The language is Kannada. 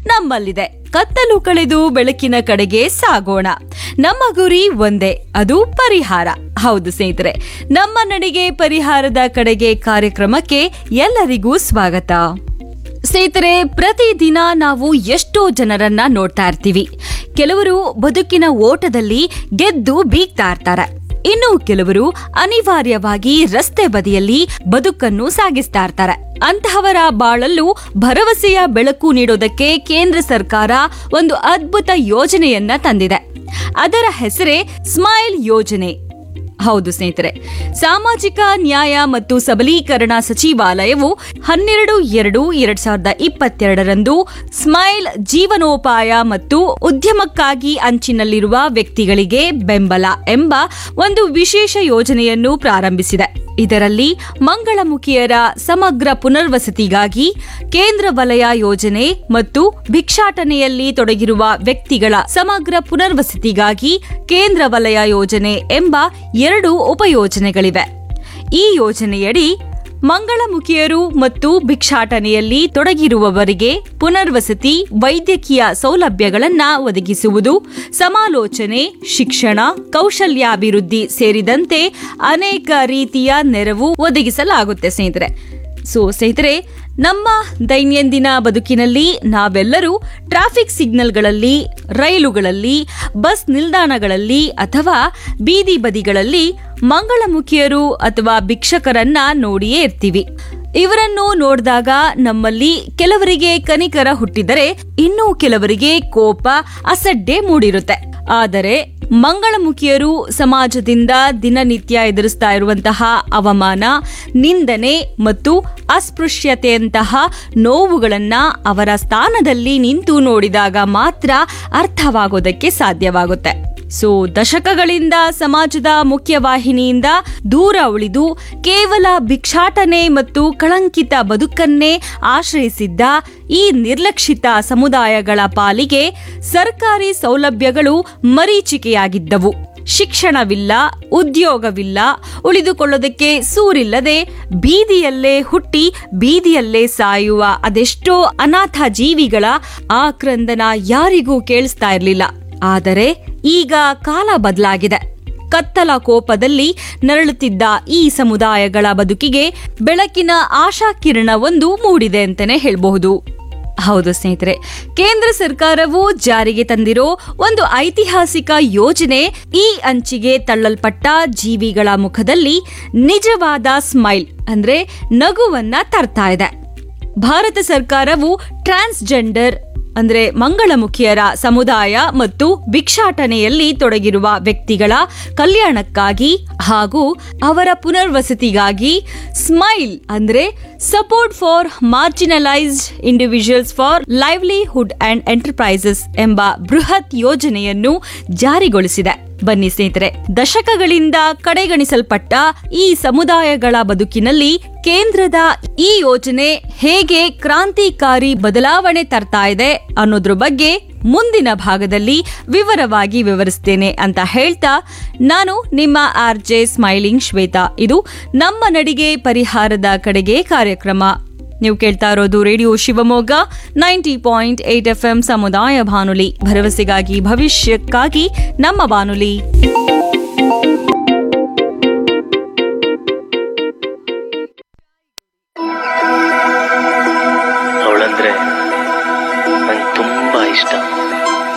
ನಮ್ಮಲ್ಲಿದೆ ಕತ್ತಲು ಕಳೆದು ಬೆಳಕಿನ ಕಡೆಗೆ ಸಾಗೋಣ ನಮ್ಮ ಗುರಿ ಒಂದೇ ಅದು ಪರಿಹಾರ ಹೌದು ಸ್ನೇಹಿತರೆ ನಮ್ಮ ನಡಿಗೆ ಪರಿಹಾರದ ಕಡೆಗೆ ಕಾರ್ಯಕ್ರಮಕ್ಕೆ ಎಲ್ಲರಿಗೂ ಸ್ವಾಗತ ಸ್ನೇಹಿತರೆ ಪ್ರತಿದಿನ ನಾವು ಎಷ್ಟೋ ಜನರನ್ನ ನೋಡ್ತಾ ಇರ್ತೀವಿ ಕೆಲವರು ಬದುಕಿನ ಓಟದಲ್ಲಿ ಗೆದ್ದು ಬೀಗ್ತಾ ಇರ್ತಾರೆ ಇನ್ನು ಕೆಲವರು ಅನಿವಾರ್ಯವಾಗಿ ರಸ್ತೆ ಬದಿಯಲ್ಲಿ ಬದುಕನ್ನು ಸಾಗಿಸ್ತಾ ಇರ್ತಾರೆ ಅಂತಹವರ ಬಾಳಲ್ಲೂ ಭರವಸೆಯ ಬೆಳಕು ನೀಡೋದಕ್ಕೆ ಕೇಂದ್ರ ಸರ್ಕಾರ ಒಂದು ಅದ್ಭುತ ಯೋಜನೆಯನ್ನ ತಂದಿದೆ ಅದರ ಹೆಸರೇ ಸ್ಮೈಲ್ ಯೋಜನೆ ಹೌದು ಸ್ನೇಹಿತರೆ ಸಾಮಾಜಿಕ ನ್ಯಾಯ ಮತ್ತು ಸಬಲೀಕರಣ ಸಚಿವಾಲಯವು ಹನ್ನೆರಡು ಎರಡು ಎರಡ್ ಸಾವಿರದ ಇಪ್ಪತ್ತೆರಡರಂದು ಸ್ಮೈಲ್ ಜೀವನೋಪಾಯ ಮತ್ತು ಉದ್ಯಮಕ್ಕಾಗಿ ಅಂಚಿನಲ್ಲಿರುವ ವ್ಯಕ್ತಿಗಳಿಗೆ ಬೆಂಬಲ ಎಂಬ ಒಂದು ವಿಶೇಷ ಯೋಜನೆಯನ್ನು ಪ್ರಾರಂಭಿಸಿದೆ ಇದರಲ್ಲಿ ಮಂಗಳಮುಖಿಯರ ಸಮಗ್ರ ಪುನರ್ವಸತಿಗಾಗಿ ಕೇಂದ್ರ ವಲಯ ಯೋಜನೆ ಮತ್ತು ಭಿಕ್ಷಾಟನೆಯಲ್ಲಿ ತೊಡಗಿರುವ ವ್ಯಕ್ತಿಗಳ ಸಮಗ್ರ ಪುನರ್ವಸತಿಗಾಗಿ ಕೇಂದ್ರ ವಲಯ ಯೋಜನೆ ಎಂಬ ಎರಡು ಉಪಯೋಜನೆಗಳಿವೆ ಈ ಯೋಜನೆಯಡಿ ಮಂಗಳಮುಖಿಯರು ಮತ್ತು ಭಿಕ್ಷಾಟನೆಯಲ್ಲಿ ತೊಡಗಿರುವವರಿಗೆ ಪುನರ್ವಸತಿ ವೈದ್ಯಕೀಯ ಸೌಲಭ್ಯಗಳನ್ನ ಒದಗಿಸುವುದು ಸಮಾಲೋಚನೆ ಶಿಕ್ಷಣ ಕೌಶಲ್ಯಾಭಿವೃದ್ಧಿ ಸೇರಿದಂತೆ ಅನೇಕ ರೀತಿಯ ನೆರವು ಒದಗಿಸಲಾಗುತ್ತೆ ಸ್ನೇಹಿತರೆ ಸೊ ಸ್ನೇಹಿತರೆ ನಮ್ಮ ದೈನಂದಿನ ಬದುಕಿನಲ್ಲಿ ನಾವೆಲ್ಲರೂ ಟ್ರಾಫಿಕ್ ಸಿಗ್ನಲ್ಗಳಲ್ಲಿ ರೈಲುಗಳಲ್ಲಿ ಬಸ್ ನಿಲ್ದಾಣಗಳಲ್ಲಿ ಅಥವಾ ಬೀದಿ ಬದಿಗಳಲ್ಲಿ ಮಂಗಳಮುಖಿಯರು ಅಥವಾ ಭಿಕ್ಷಕರನ್ನ ನೋಡಿಯೇ ಇರ್ತೀವಿ ಇವರನ್ನು ನೋಡಿದಾಗ ನಮ್ಮಲ್ಲಿ ಕೆಲವರಿಗೆ ಕನಿಕರ ಹುಟ್ಟಿದರೆ ಇನ್ನೂ ಕೆಲವರಿಗೆ ಕೋಪ ಅಸಡ್ಡೆ ಮೂಡಿರುತ್ತೆ ಆದರೆ ಮಂಗಳಮುಖಿಯರು ಸಮಾಜದಿಂದ ದಿನನಿತ್ಯ ಎದುರಿಸ್ತಾ ಇರುವಂತಹ ಅವಮಾನ ನಿಂದನೆ ಮತ್ತು ಅಸ್ಪೃಶ್ಯತೆಯಂತಹ ನೋವುಗಳನ್ನ ಅವರ ಸ್ಥಾನದಲ್ಲಿ ನಿಂತು ನೋಡಿದಾಗ ಮಾತ್ರ ಅರ್ಥವಾಗೋದಕ್ಕೆ ಸಾಧ್ಯವಾಗುತ್ತೆ ಸೊ ದಶಕಗಳಿಂದ ಸಮಾಜದ ಮುಖ್ಯವಾಹಿನಿಯಿಂದ ದೂರ ಉಳಿದು ಕೇವಲ ಭಿಕ್ಷಾಟನೆ ಮತ್ತು ಕಳಂಕಿತ ಬದುಕನ್ನೇ ಆಶ್ರಯಿಸಿದ್ದ ಈ ನಿರ್ಲಕ್ಷಿತ ಸಮುದಾಯಗಳ ಪಾಲಿಗೆ ಸರ್ಕಾರಿ ಸೌಲಭ್ಯಗಳು ಮರೀಚಿಕೆಯಾಗಿದ್ದವು ಶಿಕ್ಷಣವಿಲ್ಲ ಉದ್ಯೋಗವಿಲ್ಲ ಉಳಿದುಕೊಳ್ಳೋದಕ್ಕೆ ಸೂರಿಲ್ಲದೆ ಬೀದಿಯಲ್ಲೇ ಹುಟ್ಟಿ ಬೀದಿಯಲ್ಲೇ ಸಾಯುವ ಅದೆಷ್ಟೋ ಅನಾಥ ಜೀವಿಗಳ ಆಕ್ರಂದನ ಯಾರಿಗೂ ಕೇಳಿಸ್ತಾ ಇರಲಿಲ್ಲ ಆದರೆ ಈಗ ಕಾಲ ಬದಲಾಗಿದೆ ಕತ್ತಲ ಕೋಪದಲ್ಲಿ ನರಳುತ್ತಿದ್ದ ಈ ಸಮುದಾಯಗಳ ಬದುಕಿಗೆ ಬೆಳಕಿನ ಆಶಾಕಿರಣವೊಂದು ಮೂಡಿದೆ ಅಂತಾನೆ ಹೇಳಬಹುದು ಹೌದು ಸ್ನೇಹಿತರೆ ಕೇಂದ್ರ ಸರ್ಕಾರವು ಜಾರಿಗೆ ತಂದಿರೋ ಒಂದು ಐತಿಹಾಸಿಕ ಯೋಜನೆ ಈ ಅಂಚಿಗೆ ತಳ್ಳಲ್ಪಟ್ಟ ಜೀವಿಗಳ ಮುಖದಲ್ಲಿ ನಿಜವಾದ ಸ್ಮೈಲ್ ಅಂದ್ರೆ ನಗುವನ್ನ ತರ್ತಾ ಇದೆ ಭಾರತ ಸರ್ಕಾರವು ಟ್ರಾನ್ಸ್ಜೆಂಡರ್ ಅಂದ್ರೆ ಮಂಗಳಮುಖಿಯರ ಸಮುದಾಯ ಮತ್ತು ಭಿಕ್ಷಾಟನೆಯಲ್ಲಿ ತೊಡಗಿರುವ ವ್ಯಕ್ತಿಗಳ ಕಲ್ಯಾಣಕ್ಕಾಗಿ ಹಾಗೂ ಅವರ ಪುನರ್ವಸತಿಗಾಗಿ ಸ್ಮೈಲ್ ಅಂದ್ರೆ support for marginalised individuals for livelihood and enterprises ಎಂಬ ಬೃಹತ್ ಯೋಜನೆಯನ್ನು ಜಾರಿಗೊಳಿಸಿದೆ ಬನ್ನಿ ಸ್ನೇಹಿತರೆ ದಶಕಗಳಿಂದ ಕಡೆಗಣಿಸಲ್ಪಟ್ಟ ಈ ಸಮುದಾಯಗಳ ಬದುಕಿನಲ್ಲಿ ಕೇಂದ್ರದ ಈ ಯೋಜನೆ ಹೇಗೆ ಕ್ರಾಂತಿಕಾರಿ ಬದಲಾವಣೆ ತರ್ತಾ ಇದೆ ಅನ್ನೋದ್ರ ಬಗ್ಗೆ ಮುಂದಿನ ಭಾಗದಲ್ಲಿ ವಿವರವಾಗಿ ವಿವರಿಸ್ತೇನೆ ಅಂತ ಹೇಳ್ತಾ ನಾನು ನಿಮ್ಮ ಆರ್ ಜೆ ಸ್ಮೈಲಿಂಗ್ ಶ್ವೇತಾ ಇದು ನಮ್ಮ ನಡಿಗೆ ಪರಿಹಾರದ ಕಡೆಗೆ ಕಾರ್ಯಕ್ರಮ ನೀವು ಕೇಳ್ತಾ ಇರೋದು radio Shivamogga ninety point eight F M ಸಮುದಾಯ ಬಾನುಲಿ ಭರವಸೆಗಾಗಿ ಭವಿಷ್ಯಕ್ಕಾಗಿ ನಮ್ಮ ಬಾನುಲಿ ಅವಳಂದ್ರೆ ನಂಗೆ ತುಂಬಾ ಇಷ್ಟ